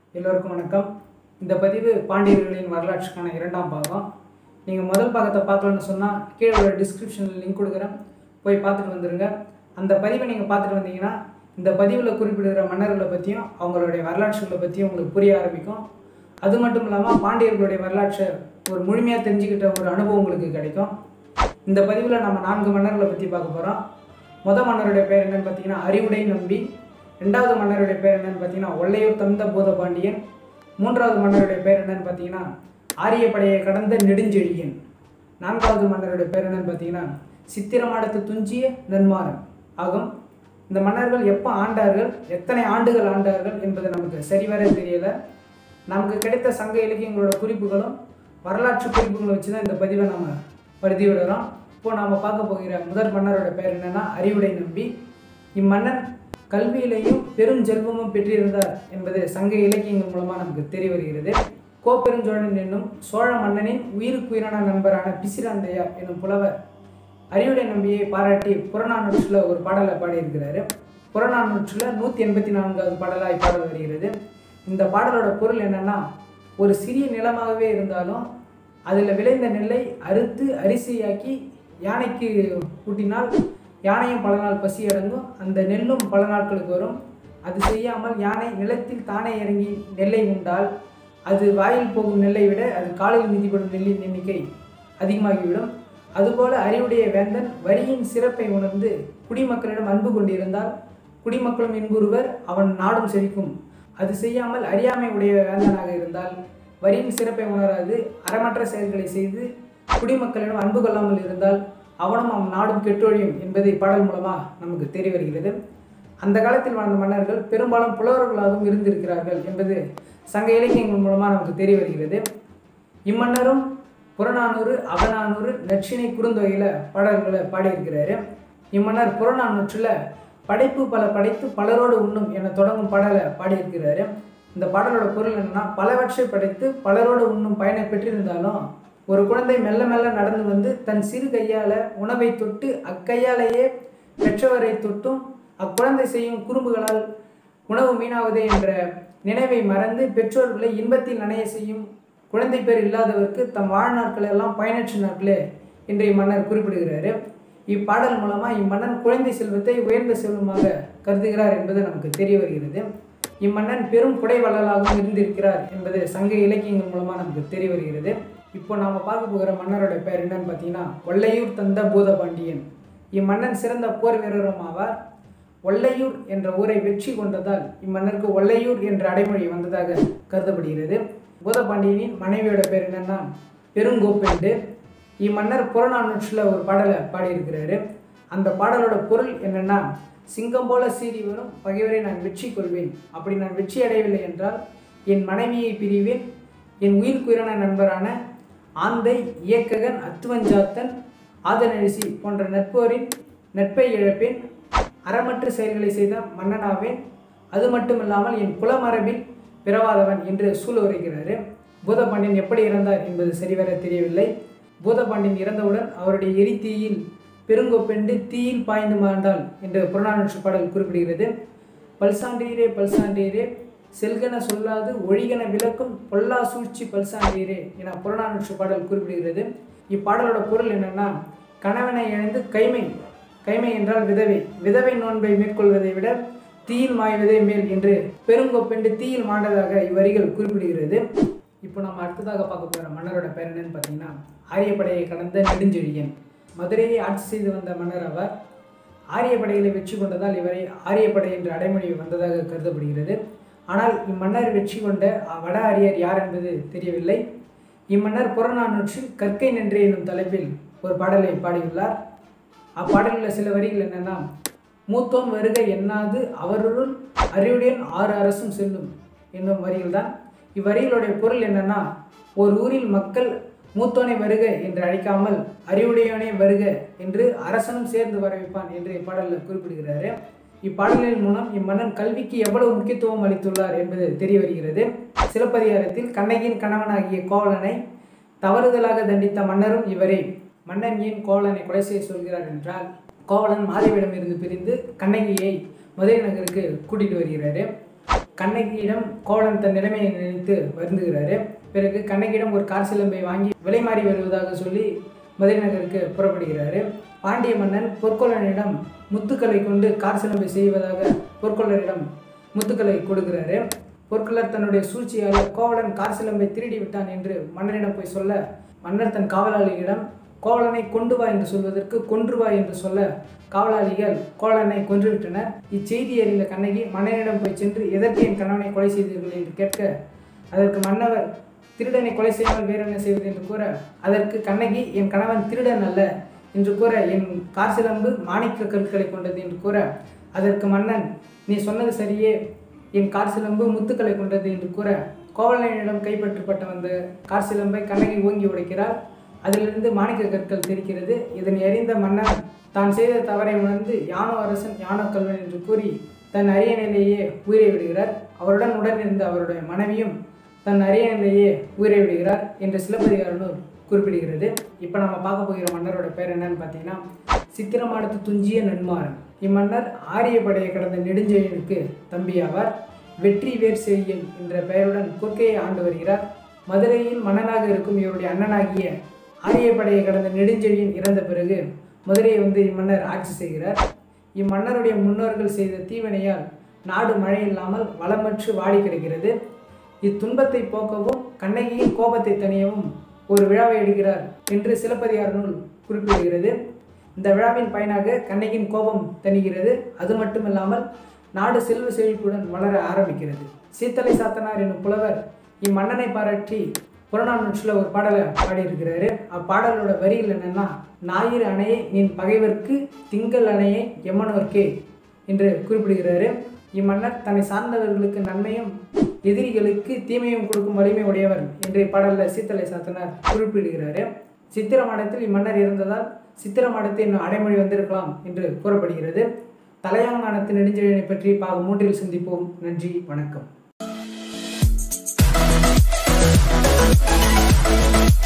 எல்லோருக்கும் வணக்கம் இந்த பதிவு பாண்டியர்களின் வரலாற்றுக்கான இரண்டாம் பாகம் நீங்கள் முதல் பாகத்தை பார்க்கலன்னு சொன்னால் கீழே உள்ள டிஸ்கிரிப்ஷனில் லிங்க் கொடுக்குறேன் போய் பார்த்துட்டு வந்துடுங்க அந்த பதிவை நீங்கள் பார்த்துட்டு வந்தீங்கன்னா இந்த பதிவில் குறிப்பிடுகிற மன்னர்களை பற்றியும் அவங்களுடைய வரலாற்றுகளை பற்றியும் உங்களுக்கு புரிய ஆரம்பிக்கும் அது மட்டும் இல்லாமல் பாண்டியர்களுடைய வரலாற்றை ஒரு முழுமையாக தெரிஞ்சுக்கிட்ட ஒரு அனுபவம் உங்களுக்கு கிடைக்கும் இந்த பதிவில் நம்ம நான்கு மன்னர்களை பற்றி பார்க்க போகிறோம் முத மன்னருடைய பேர் என்னன்னு பார்த்தீங்கன்னா அறிவுடை நம்பி ரெண்டாவது மன்னருடைய பேர் என்னன்னு பார்த்தீங்கன்னா ஒல்லையூர் தந்த பூதபாண்டியன் மூன்றாவது மன்னருடைய பேர் என்னன்னு பார்த்தீங்கன்னா ஆரியப்படையை கடந்த நெடுஞ்செழியன் நான்காவது மன்னருடைய பேர் என்னன்னு பார்த்தீங்கன்னா சித்திரமாடத்து துஞ்சிய நன்மாறன் ஆகும் இந்த மன்னர்கள் எப்போ ஆண்டார்கள் எத்தனை ஆண்டுகள் ஆண்டார்கள் என்பது நமக்கு சரிவர தெரியலை நமக்கு கிடைத்த சங்க இலக்கியங்களோட குறிப்புகளும் வரலாற்று குறிப்புகளை வச்சு தான் இந்த பதிவை நம்ம பருதி விடுறோம் இப்போ நாம் பார்க்க போகிற முதல் மன்னரோட பேர் என்னன்னா அறிவுடை நம்பி இம்மன்னன் கல்வியிலையும் பெரும் செல்வமும் பெற்றிருந்தார் என்பது சங்க இலக்கியங்கள் மூலமாக நமக்கு தெரிய வருகிறது கோப்பெருஞ்சோழன் என்னும் சோழ மன்னனின் உயிருக்குயிரான நண்பரான பிசிராந்தையார் என்னும் புலவர் அறிவுடை நம்பியை பாராட்டி புறநானூற்றில் ஒரு பாடலை பாடியிருக்கிறாரு புறநானூற்றில் நூற்றி எண்பத்தி நான்காவது பாடலாக இப்பாடல் வருகிறது இந்த பாடலோட பொருள் என்னன்னா ஒரு சிறிய நிலமாகவே இருந்தாலும் அதில் விளைந்த நெல்லை அறுத்து அரிசியாக்கி யானைக்கு ஊட்டினால் யானையும் பல நாள் பசி அடங்கும் அந்த நெல்லும் பல நாட்களுக்கு வரும் அது செய்யாமல் யானை நிலத்தில் தானே இறங்கி நெல்லை உண்டால் அது வாயில் போகும் நெல்லை விட அது காலையில் மிதிப்படும் நெல்லின் எண்ணிக்கை அதிகமாகிவிடும் அதுபோல அறிவுடைய வேந்தன் வரியின் சிறப்பை உணர்ந்து குடிமக்களிடம் அன்பு கொண்டிருந்தால் குடிமக்களும் இன்புறுவர் அவன் நாடும் செழிக்கும் அது செய்யாமல் அறியாமை உடைய வேந்தனாக இருந்தால் வரியின் சிறப்பை உணராது அறமற்ற செயல்களை செய்து குடிமக்களிடம் அன்பு கொள்ளாமல் இருந்தால் அவனும் அவன் நாடும் கெட்டொழியும் என்பது இப்பாடல் மூலமாக நமக்கு தெரிய வருகிறது அந்த காலத்தில் வாழ்ந்த மன்னர்கள் பெரும்பாலும் புலவர்களாகவும் இருந்திருக்கிறார்கள் என்பது சங்க இலக்கியங்கள் மூலமாக நமக்கு தெரிய வருகிறது இம்மன்னரும் புறநானூறு அகநானூறு நச்சினை குறுந்தொகையில் பாடல்களை பாடியிருக்கிறாரு இம்மன்னர் புறநானூற்றில் படைப்பு பல படைத்து பலரோடு உண்ணும் என தொடங்கும் பாடலை பாடியிருக்கிறாரு இந்த பாடலோட பொருள் என்னன்னா பலவற்றை படைத்து பலரோடு உண்ணும் பயனை பெற்றிருந்தாலும் ஒரு குழந்தை மெல்ல மெல்ல நடந்து வந்து தன் சிறு கையால் உணவை தொட்டு அக்கையாலேயே பெற்றவரை தொட்டும் அக்குழந்தை செய்யும் குறும்புகளால் உணவு மீனாவதே என்ற நினைவை மறந்து பெற்றோர்களை இன்பத்தில் நனைய செய்யும் குழந்தை பேர் இல்லாதவருக்கு தம் வாழ்நாட்கள் எல்லாம் பயனற்ற நாட்களே என்று இம்மன்னர் குறிப்பிடுகிறாரு இப்பாடல் மூலமாக இம்மன்னன் குழந்தை செல்வத்தை உயர்ந்த செல்வமாக கருதுகிறார் என்பது நமக்கு தெரிய வருகிறது இம்மன்னன் பெரும் குடைவள்ளலாகவும் இருந்திருக்கிறார் என்பது சங்க இலக்கியங்கள் மூலமாக நமக்கு தெரிய வருகிறது இப்போ நாம் பார்க்க போகிற மன்னரோட பெயர் என்னன்னு பார்த்தீங்கன்னா ஒல்லையூர் தந்த பூதபாண்டியன் இம்மன்னன் சிறந்த போர் வீரரும் ஆவார் ஒல்லையூர் என்ற ஊரை வெற்றி கொண்டதால் இம்மன்னருக்கு ஒல்லையூர் என்ற அடைமொழி வந்ததாக கருதப்படுகிறது பூதபாண்டியனின் மனைவியோட பேர் என்னன்னா பெருங்கோப்பெண்டு இம்மன்னர் புறநானூற்றில் ஒரு பாடலை பாடியிருக்கிறாரு அந்த பாடலோட பொருள் என்னன்னா சிங்கம் போல சீறி வரும் பகைவரை நான் வெற்றி கொள்வேன் அப்படி நான் வெற்றி அடையவில்லை என்றால் என் மனைவியை பிரிவேன் என் உயிர்க்குயிரான நண்பரான ஆந்தை இயக்ககன் அத்துவஞ்சாத்தன் ஆதனழிசி போன்ற நட்போரின் நட்பை இழப்பேன் அறமற்ற செயல்களை செய்த மன்னனாவேன் அது மட்டுமில்லாமல் என் குலமரபில் பிறவாதவன் என்று சூழ வருகிறாரு பூதபாண்டியன் எப்படி இறந்தார் என்பது சரிவர தெரியவில்லை பூதபாண்டியன் இறந்தவுடன் அவருடைய எரி தீயில் பெருங்கொப்பெண்டு தீயில் பாய்ந்து மாண்டாள் என்று புறநானூற்று பாடல் குறிப்பிடுகிறது பல்சான்றீரே பல்சான்றீரே செல்கன சொல்லாது ஒழிகன விளக்கும் பொல்லா சூழ்ச்சி பல்சான்றீரே என புறநானூற்று பாடல் குறிப்பிடுகிறது இப்பாடலோட பொருள் என்னன்னா கணவனை இழந்து கைமை கைமை என்றால் விதவை விதவை நோன்பை மேற்கொள்வதை விட தீயில் மாய்வதே மேல் என்று பெருங்கொப்பெண்டு தீயில் மாண்டதாக இவ்வரிகள் குறிப்பிடுகிறது இப்போ நம்ம அடுத்ததாக பார்க்க போகிற மன்னரோட பேர் என்னன்னு பார்த்தீங்கன்னா ஆரியப்படையை கடந்த நெடுஞ்செழியன் மதுரையை ஆட்சி செய்து வந்த மன்னர் அவர் ஆரியப்படைகளை வெற்றி கொண்டதால் இவரை ஆரியப்படை என்ற அடைமொழி வந்ததாக கருதப்படுகிறது ஆனால் இம்மன்னர் வெற்றி கொண்ட வட ஆரியர் யார் என்பது தெரியவில்லை இம்மன்னர் புறநானூற்றில் கற்கை நன்றே என்னும் தலைப்பில் ஒரு பாடலை பாடியுள்ளார் அப்பாடலில் சில வரிகள் என்னன்னா மூத்தோன் வருக எண்ணாது அவருள் அறிவுடன் ஆறு அரசும் செல்லும் என்னும் வரிகள் தான் இவ்வரிகளுடைய பொருள் என்னன்னா ஒரு ஊரில் மக்கள் மூத்தோனை வருக என்று அழைக்காமல் அறிவுடையோனே வருக என்று அரசனும் சேர்ந்து வரவைப்பான் என்று இப்பாடலில் குறிப்பிடுகிறாரு இப்பாடலின் மூலம் இம்மன்னன் கல்விக்கு எவ்வளவு முக்கியத்துவம் அளித்துள்ளார் என்பது தெரிய வருகிறது சிலப்பதிகாரத்தில் கண்ணகியின் கணவனாகிய கோவலனை தவறுதலாக தண்டித்த மன்னரும் இவரே மன்னன் ஏன் கோவலனை கொலை செய்ய சொல்கிறார் என்றால் கோவலன் மாதவியிடம் இருந்து பிரிந்து கண்ணகியை மதுரை நகருக்கு கூட்டிட்டு வருகிறாரு கண்ணகியிடம் கோவலன் தன் நிலைமையை நினைத்து வருந்துகிறாரு பிறகு கண்ணகியிடம் ஒரு கார் சிலம்பை வாங்கி விலை மாறி வருவதாக சொல்லி மதுரை நகருக்கு புறப்படுகிறாரு பாண்டிய மன்னன் பொற்கொள்ளனிடம் முத்துக்களை கொண்டு கார் சிலம்பை செய்வதாக பொற்கொள்ளரிடம் முத்துக்களை கொடுக்கிறாரு பொற்கொள்ளர் தன்னுடைய சூழ்ச்சியால் கோவலன் கார் சிலம்பை திருடி விட்டான் என்று மன்னரிடம் போய் சொல்ல மன்னர் தன் காவலாளிகளிடம் கோவலனை கொண்டு வா என்று சொல்வதற்கு கொன்று வா என்று சொல்ல காவலாளிகள் கோவலனை கொன்றுவிட்டனர் இச்செய்தி அறிந்த கண்ணகி மன்னனிடம் போய் சென்று எதற்கு என் கணவனை கொலை செய்தீர்கள் என்று கேட்க அதற்கு மன்னவர் திருடனை கொலை செய்யாமல் வேறு என்ன செய்வது என்று கூற அதற்கு கண்ணகி என் கணவன் திருடன் அல்ல என்று கூற என் கார் சிலம்பு மாணிக்க கற்களை கொண்டது என்று கூற அதற்கு மன்னன் நீ சொன்னது சரியே என் கார் சிலம்பு முத்துக்களை கொண்டது என்று கூற கோவலனிடம் கைப்பற்றப்பட்ட வந்த கார் சிலம்பை கண்ணகி ஓங்கி உடைக்கிறார் அதிலிருந்து மாணிக்க கற்கள் தெரிக்கிறது இதனை அறிந்த மன்னன் தான் செய்த தவறை உணர்ந்து யானோ அரசன் யானோ கல்வன் என்று கூறி தன் அரியணையிலேயே உயிரை விடுகிறார் அவருடன் உடன் இருந்த அவருடைய மனைவியும் தன் அரியணையிலேயே உயிரை விடுகிறார் என்று சிலப்பதிகார நூல் குறிப்பிடுகிறது இப்போ நம்ம பார்க்க போகிற மன்னரோட பேர் என்னன்னு பார்த்தீங்கன்னா சித்திரமாடத்து துஞ்சிய நன்மாறன் இம்மன்னர் ஆரிய படையை கடந்த நெடுஞ்செழியனுக்கு தம்பியாவார் வெற்றி வேர் செய்யன் என்ற பெயருடன் கொற்கையை ஆண்டு வருகிறார் மதுரையில் மன்னனாக இருக்கும் இவருடைய அண்ணனாகிய ஆரிய படையை கடந்த நெடுஞ்செழியன் இறந்த பிறகு மதுரையை வந்து இம்மன்னர் ஆட்சி செய்கிறார் இம்மன்னருடைய முன்னோர்கள் செய்த தீவினையால் நாடு மழை இல்லாமல் வளமற்று வாடி கிடக்கிறது இத்துன்பத்தை போக்கவும் கண்ணகியின் கோபத்தை தணியவும் ஒரு விழாவை எடுக்கிறார் என்று சிலப்பதிகார நூல் குறிப்பிடுகிறது இந்த விழாவின் பயனாக கண்ணகியின் கோபம் தணிகிறது அது மட்டுமில்லாமல் நாடு செல்வ செழிப்புடன் வளர ஆரம்பிக்கிறது சீத்தலை சாத்தனார் என்னும் புலவர் இம்மன்னனை பாராட்டி புறநானூற்றில் ஒரு பாடலை பாடியிருக்கிறாரு அப்பாடலோட வரிகள் என்னன்னா ஞாயிறு அணையை நின் பகைவர்க்கு திங்கள் அணையை எம்மனோர்க்கே என்று குறிப்பிடுகிறாரு இம்மன்னர் தன்னை சார்ந்தவர்களுக்கு நன்மையும் எதிரிகளுக்கு தீமையும் கொடுக்கும் வலிமை உடையவர் என்று இப்பாடலில் சீத்தலை சாத்தனார் குறிப்பிடுகிறாரு சித்திர மாடத்தில் இம்மன்னர் இருந்ததால் சித்திர மாடத்தை இன்னும் அடைமொழி வந்திருக்கலாம் என்று கூறப்படுகிறது தலையாங்கானத்தின் நெடுஞ்செழியனை பற்றி பாகம் மூன்றில் சந்திப்போம் நன்றி வணக்கம்